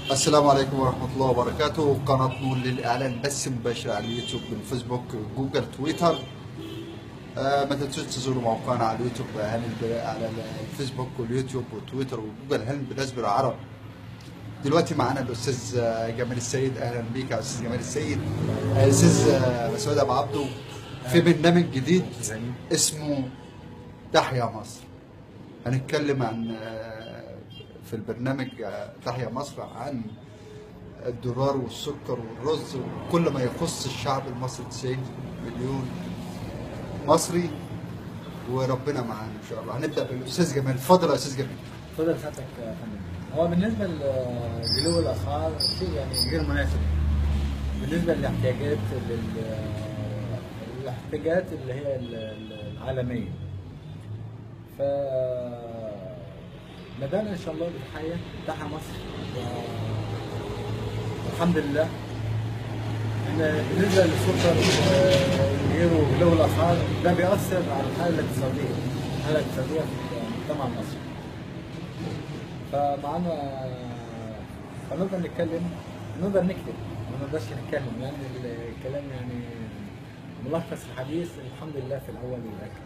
السلام عليكم ورحمة الله وبركاته قناة نور للإعلان بث مباشر على اليوتيوب بالفيسبوك جوجل تويتر آه ما تنسوش تزوروا موقعنا على اليوتيوب هل على الفيسبوك واليوتيوب وتويتر وجوجل هل بالنسبة للعرب دلوقتي معانا الأستاذ آه، جمال السيد أهلا بيك يا أستاذ جمال السيد آه، أستاذ آه، مسعود أبو عبده في برنامج جديد اسمه تحيا مصر هنتكلم عن آه، في البرنامج آه، تحيا مصر عن الدولار والسكر والرز وكل ما يخص الشعب المصري 90 مليون مصري وربنا معانا ان شاء الله هنبدا بالاستاذ جمال اتفضل يا استاذ جمال اتفضل سيادتك يا فندم هو بالنسبه لجلو الاسعار شيء يعني غير مناسب بالنسبه للاحتياجات لل الاحتياجات اللي هي ال- ال- العالميه ف بدانا ان شاء الله بالحياه تحت مصر و- والحمد لله ان بالنسبه للسكر وغيره وغلو الاسعار ده بيأثر على الحاله الاقتصاديه الحاله الاقتصاديه في المجتمع المصري فمعانا فنقدر نتكلم نقدر نكتب ما نقدرش نتكلم لان الكلام يعني ملخص الحديث الحمد لله في الاول والاخر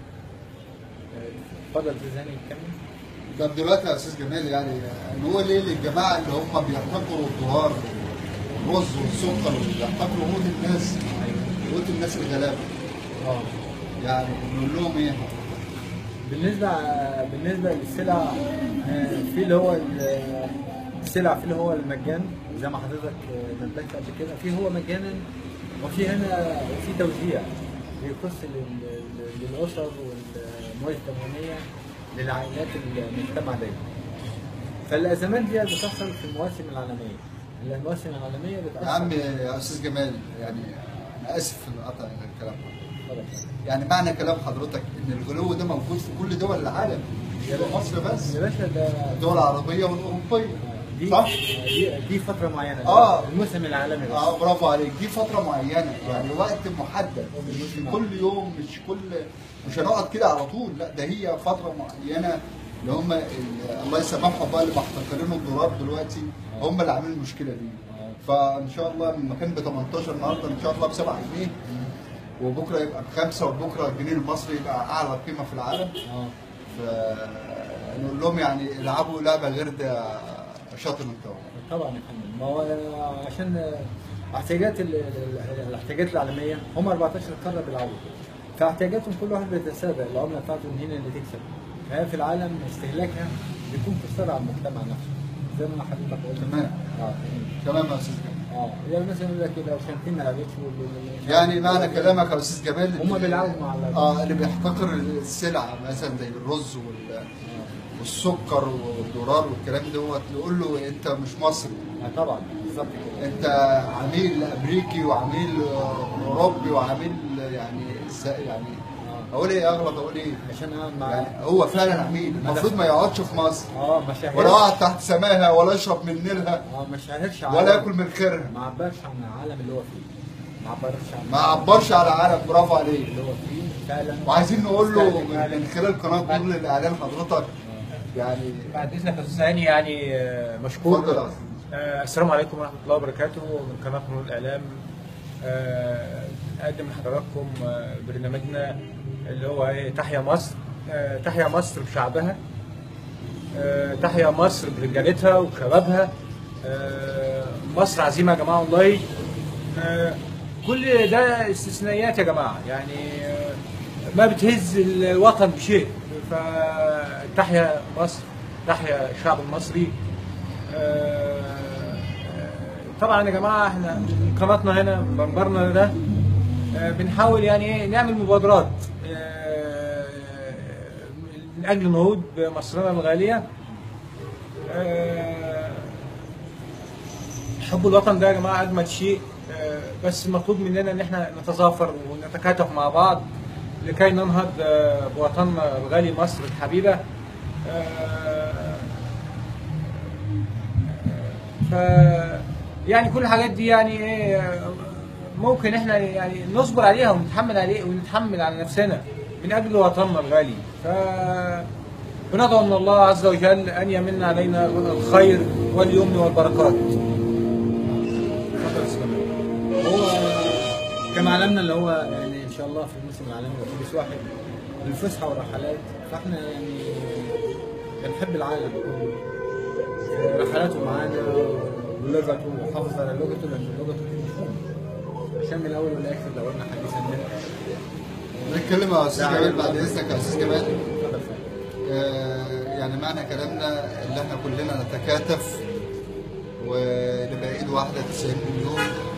آه، اتفضل استاذ هاني نكمل طب دلوقتي يا استاذ جمال يعني نقول ايه للجماعه اللي هم بيحتقروا الدولار والرز والسكر وبيحتقروا قوت الناس قوت الناس الغلابه اه يعني نقول لهم ايه؟ بالنسبه بالنسبه للسلع آه، في اللي هو ال- السلع في اللي هو المجان زي ما حضرتك آه، نبهت قبل كده في هو مجانا وفي هنا في توزيع بيخص لل- لل- للاسر والمواد التموينيه للعائلات المجتمع دايما فالازمات دي بتحصل في المواسم العالميه المواسم العالميه بتحصل يا عم يا استاذ جمال يعني انا اسف في قطع الكلام اتفضل. يعني معنى كلام حضرتك ان الغلو ده موجود في كل دول العالم مش في مصر بس يا باشا ده الدول العربيه والاوروبيه دي صح؟ دي, دي فتره معينه آه. الموسم العالمي بس اه برافو عليك دي فتره معينه يعني وقت محدد مش كل يوم مش كل مش هنقعد كده على طول لا ده هي فتره معينه اللي هم ال- الله يسامحهم بقى اللي محتكرين الدولار دلوقتي هم اللي عاملين المشكله دي فان شاء الله المكان ب 18 النهارده ان شاء الله ب 7 جنيه وبكره يبقى بخمسه وبكره الجنيه المصري يبقى اعلى قيمه في العالم اه فنقول لهم يعني العبوا لعبه غير ده شاطر من التوبه طبعا يا فندم ما هو عشان احتياجات ال- ال- الاحتياجات العالميه هم 14 قاره بيلعبوا فاحتياجاتهم كل واحد بيتسابق العمله بتاعته من هنا اللي تكسب فهي في العالم استهلاكها بيكون خساره على المجتمع نفسه زي ما حضرتك قلت تمام. اه تمام يا استاذ جمال اه يعني مثلا يقول لك لو شنطين ما لعبتش وال- وال- يعني معنى كلامك يا استاذ جمال هم بيلعبوا مع ال- اه اللي بيحتقر السلع مثلا زي الرز وال- والسكر والدولار والكلام دوت نقول له انت مش مصري آه طبعا بالظبط كده انت عميل امريكي وعميل آه، اوروبي وعميل يعني س- يعني اقول ايه اغلط اقول ايه عشان انا مع يعني هو فعلا عميل المفروض ما يقعدش في مصر اه ما شهرش ولا يقعد تحت سماها ولا يشرب من نيلها اه ما شهرش ولا عالم. ياكل من خيرها ما عبرش عن العالم اللي هو فيه ما عبرش عن ما عبرش على العالم برافو عليك اللي هو فيه فعلا وعايزين نقول له استهلك فعلاً. من خلال قناه نور للاعلام حضرتك يعني بعد اذنك يا استاذ هاني يعني آه، مشكور اتفضل يا أستاذ. آه، السلام عليكم ورحمه الله وبركاته من قناه نور الاعلام آه، نقدم لحضراتكم آه، برنامجنا اللي هو ايه تحيا مصر آه، تحيا مصر بشعبها آه، تحيا مصر برجالتها وشبابها آه، مصر عزيمه يا جماعه والله آه، كل ده استثنائيات يا جماعه يعني آه، ما بتهز الوطن بشيء فتحيا مصر تحيا الشعب المصري آه، طبعا يا جماعه احنا قناتنا هنا منبرنا ده آه، بنحاول يعني ايه نعمل مبادرات آه، من اجل نهوض بمصرنا الغاليه آه، حب الوطن ده يا جماعه اجمل شيء آه، بس مطلوب مننا ان احنا نتظافر ونتكاتف مع بعض لكي ننهض آه، بوطننا الغالي مصر الحبيبه آه، ف يعني كل الحاجات دي يعني ايه آه، ممكن احنا يعني نصبر عليها ونتحمل عليه ونتحمل على نفسنا من اجل وطننا الغالي ف بندعو من الله عز وجل ان يمن علينا الخير واليمن والبركات. اتفضل يا أستاذ كمال. هو كما علمنا اللي هو يعني ان شاء الله في الموسم العالمي اتوبيس واحد للفسحه والرحلات فاحنا يعني بنحب العالم كله رحلاته معانا ولغته وحافظ على لغته لان لغته مفهوم عشان من الاول والاخر لو قلنا حديثا منه نتكلم يا استاذ جمال بعد اذنك يا استاذ جمال اتفضل فندم. آه، يعني معنى كلامنا ان احنا كلنا نتكاتف ونبقى ايد واحده 90 مليون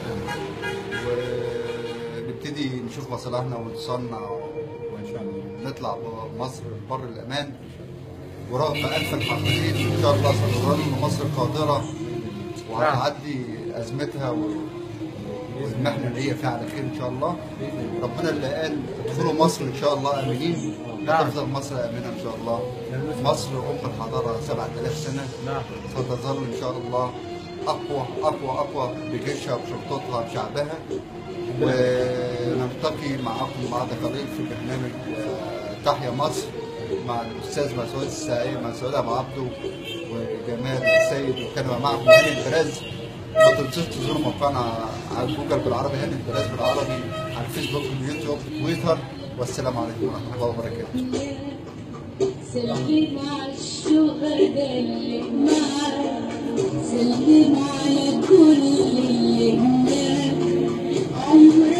ونبتدي نشوف مصالحنا ونصنع وان شاء الله ونطلع مصر بر الامان ورغم الف الحاقدين ان شاء الله سنظل ان مصر قادره وهتعدي ازمتها و- والمحنه اللي هي فيها على خير ان شاء الله ربنا اللي قال ادخلوا مصر ان شاء الله امنين نعم. تفضل مصر امنه ان شاء الله مصر ام الحضاره 7000 سنه نعم. ستظل ان شاء الله اقوى اقوى اقوى بجيشها بشرطتها بشعبها ونلتقي معكم بعد قليل في برنامج آه، تحيا مصر مع الاستاذ مسعود السعيد مسعود ابو عبده وجمال السيد وكان معكم هاني البراز ما تنسوش تزوروا موقعنا على جوجل بالعربي هاني البراز بالعربي على الفيسبوك واليوتيوب تويتر والسلام عليكم ورحمه الله وبركاته سلم على الشهداء اللي معاك سلم على كل اللي هناك عمر